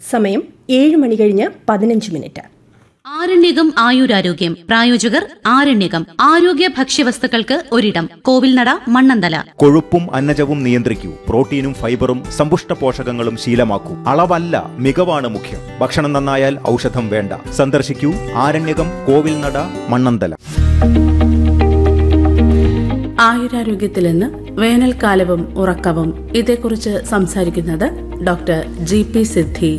സമയം ഏഴ് മണി കഴിഞ്ഞ് പതിനഞ്ച് മിനിറ്റ് ആരണ്യകം ആയുരാരോഗ്യം പ്രായോജകർ ആരണ്യകം ആരോഗ്യ ഭക്ഷ്യവസ്തുക്കൾക്ക് ഒരിടം കോവിൽനട മണ്ണന്തല കൊഴുപ്പും അന്നജവും നിയന്ത്രിക്കൂ പ്രോട്ടീനും ഫൈബറും സമ്പുഷ്ട പോഷകങ്ങളും ശീലമാക്കൂ അളവല്ല മികവാണ് മുഖ്യം ഭക്ഷണം നന്നായാൽ ഔഷധം വേണ്ട സന്ദർശിക്കൂ ആരണ്യകം കോവിൽനട മണ്ണന്തല ആയുരാരോഗ്യത്തിൽ നിന്ന് വേനൽക്കാലവും ഉറക്കവും ഇതേക്കുറിച്ച് സംസാരിക്കുന്നത് ഡോക്ടർ ജി പി സിദ്ധി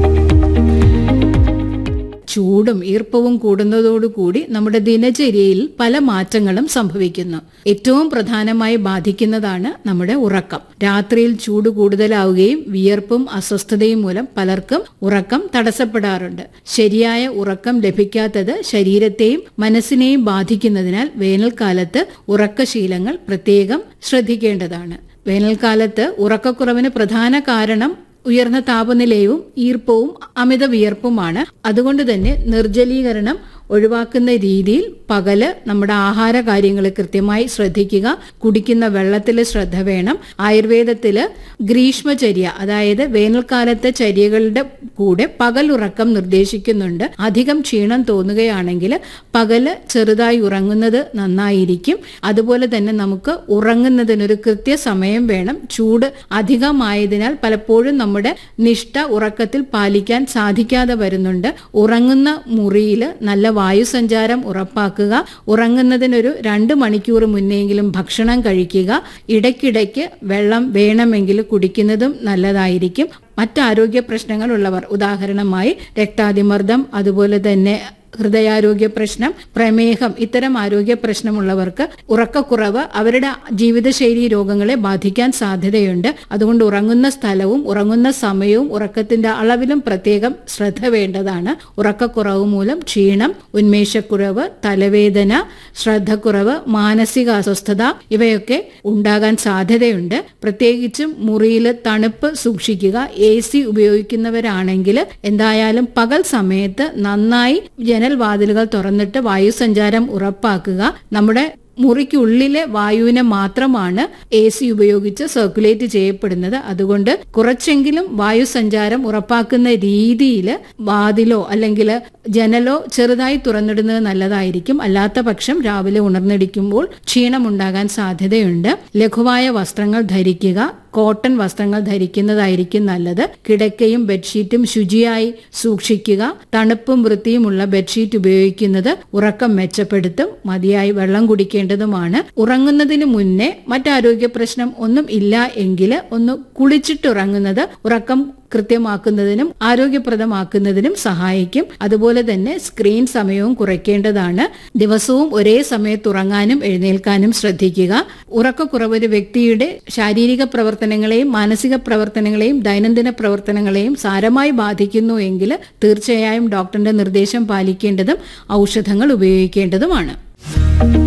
ചൂടും ഈർപ്പവും കൂടുന്നതോടുകൂടി നമ്മുടെ ദിനചര്യയിൽ പല മാറ്റങ്ങളും സംഭവിക്കുന്നു ഏറ്റവും പ്രധാനമായി ബാധിക്കുന്നതാണ് നമ്മുടെ ഉറക്കം രാത്രിയിൽ ചൂട് കൂടുതലാവുകയും വിയർപ്പും അസ്വസ്ഥതയും മൂലം പലർക്കും ഉറക്കം തടസ്സപ്പെടാറുണ്ട് ശരിയായ ഉറക്കം ലഭിക്കാത്തത് ശരീരത്തെയും മനസ്സിനെയും ബാധിക്കുന്നതിനാൽ വേനൽക്കാലത്ത് ഉറക്കശീലങ്ങൾ പ്രത്യേകം ശ്രദ്ധിക്കേണ്ടതാണ് വേനൽക്കാലത്ത് ഉറക്കക്കുറവിന് പ്രധാന കാരണം ഉയർന്ന താപനിലയും ഈർപ്പവും അമിത വിയർപ്പുമാണ് അതുകൊണ്ട് തന്നെ നിർജ്ജലീകരണം ഒഴിവാക്കുന്ന രീതിയിൽ പകല് നമ്മുടെ ആഹാര കാര്യങ്ങൾ കൃത്യമായി ശ്രദ്ധിക്കുക കുടിക്കുന്ന വെള്ളത്തിൽ ശ്രദ്ധ വേണം ആയുർവേദത്തില് ഗ്രീഷ്മചര്യ അതായത് വേനൽക്കാലത്തെ ചര്യകളുടെ കൂടെ പകൽ ഉറക്കം നിർദ്ദേശിക്കുന്നുണ്ട് അധികം ക്ഷീണം തോന്നുകയാണെങ്കിൽ പകല് ചെറുതായി ഉറങ്ങുന്നത് നന്നായിരിക്കും അതുപോലെ തന്നെ നമുക്ക് ഉറങ്ങുന്നതിനൊരു കൃത്യസമയം വേണം ചൂട് അധികമായതിനാൽ പലപ്പോഴും നമ്മുടെ നിഷ്ഠ ഉറക്കത്തിൽ പാലിക്കാൻ സാധിക്കാതെ വരുന്നുണ്ട് ഉറങ്ങുന്ന മുറിയിൽ നല്ല വായുസഞ്ചാരം ഉറപ്പാക്കുക ഉറങ്ങുന്നതിനൊരു രണ്ട് മണിക്കൂർ മുന്നെങ്കിലും ഭക്ഷണം കഴിക്കുക ഇടയ്ക്കിടയ്ക്ക് വെള്ളം വേണമെങ്കിൽ കുടിക്കുന്നതും നല്ലതായിരിക്കും മറ്റാരോഗ്യ പ്രശ്നങ്ങളുള്ളവർ ഉദാഹരണമായി രക്താതിമർദ്ദം അതുപോലെ തന്നെ ഹൃദയാരോഗ്യ പ്രശ്നം പ്രമേഹം ഇത്തരം ആരോഗ്യ പ്രശ്നമുള്ളവർക്ക് ഉറക്കക്കുറവ് അവരുടെ ജീവിതശൈലി രോഗങ്ങളെ ബാധിക്കാൻ സാധ്യതയുണ്ട് അതുകൊണ്ട് ഉറങ്ങുന്ന സ്ഥലവും ഉറങ്ങുന്ന സമയവും ഉറക്കത്തിന്റെ അളവിലും പ്രത്യേകം ശ്രദ്ധ വേണ്ടതാണ് ഉറക്കക്കുറവ് മൂലം ക്ഷീണം ഉന്മേഷക്കുറവ് തലവേദന ശ്രദ്ധക്കുറവ് മാനസിക അസ്വസ്ഥത ഇവയൊക്കെ ഉണ്ടാകാൻ സാധ്യതയുണ്ട് പ്രത്യേകിച്ചും മുറിയിൽ തണുപ്പ് സൂക്ഷിക്കുക എ സി ഉപയോഗിക്കുന്നവരാണെങ്കിൽ എന്തായാലും പകൽ സമയത്ത് നന്നായി ജനൽവാതിലുകൾ തുറന്നിട്ട് വായുസഞ്ചാരം ഉറപ്പാക്കുക നമ്മുടെ മുറിക്കുള്ളിലെ വായുവിനെ മാത്രമാണ് എ സി ഉപയോഗിച്ച് സർക്കുലേറ്റ് ചെയ്യപ്പെടുന്നത് അതുകൊണ്ട് കുറച്ചെങ്കിലും വായുസഞ്ചാരം ഉറപ്പാക്കുന്ന രീതിയിൽ വാതിലോ അല്ലെങ്കിൽ ജനലോ ചെറുതായി തുറന്നിടുന്നത് നല്ലതായിരിക്കും അല്ലാത്ത പക്ഷം രാവിലെ ഉണർന്നിടിക്കുമ്പോൾ ക്ഷീണമുണ്ടാകാൻ സാധ്യതയുണ്ട് ലഘുവായ വസ്ത്രങ്ങൾ ധരിക്കുക കോട്ടൺ വസ്ത്രങ്ങൾ ധരിക്കുന്നതായിരിക്കും നല്ലത് കിടക്കയും ബെഡ്ഷീറ്റും ശുചിയായി സൂക്ഷിക്കുക തണുപ്പും വൃത്തിയുമുള്ള ബെഡ്ഷീറ്റ് ഉപയോഗിക്കുന്നത് ഉറക്കം മെച്ചപ്പെടുത്തും മതിയായി വെള്ളം കുടിക്കേണ്ടതുമാണ് ഉറങ്ങുന്നതിന് മുന്നേ മറ്റാരോഗ്യ പ്രശ്നം ഒന്നും ഇല്ല എങ്കിൽ ഒന്ന് കുളിച്ചിട്ട് ഉറങ്ങുന്നത് ഉറക്കം കൃത്യമാക്കുന്നതിനും ആരോഗ്യപ്രദമാക്കുന്നതിനും സഹായിക്കും അതുപോലെ തന്നെ സ്ക്രീൻ സമയവും കുറയ്ക്കേണ്ടതാണ് ദിവസവും ഒരേ സമയത്ത് ഉറങ്ങാനും എഴുന്നേൽക്കാനും ശ്രദ്ധിക്കുക ഉറക്കക്കുറവ് ഒരു വ്യക്തിയുടെ ശാരീരിക പ്രവർത്തനങ്ങളെയും മാനസിക പ്രവർത്തനങ്ങളെയും ദൈനംദിന പ്രവർത്തനങ്ങളെയും സാരമായി ബാധിക്കുന്നു എങ്കിൽ തീർച്ചയായും ഡോക്ടറിന്റെ നിർദ്ദേശം പാലിക്കേണ്ടതും ഔഷധങ്ങൾ ഉപയോഗിക്കേണ്ടതുമാണ്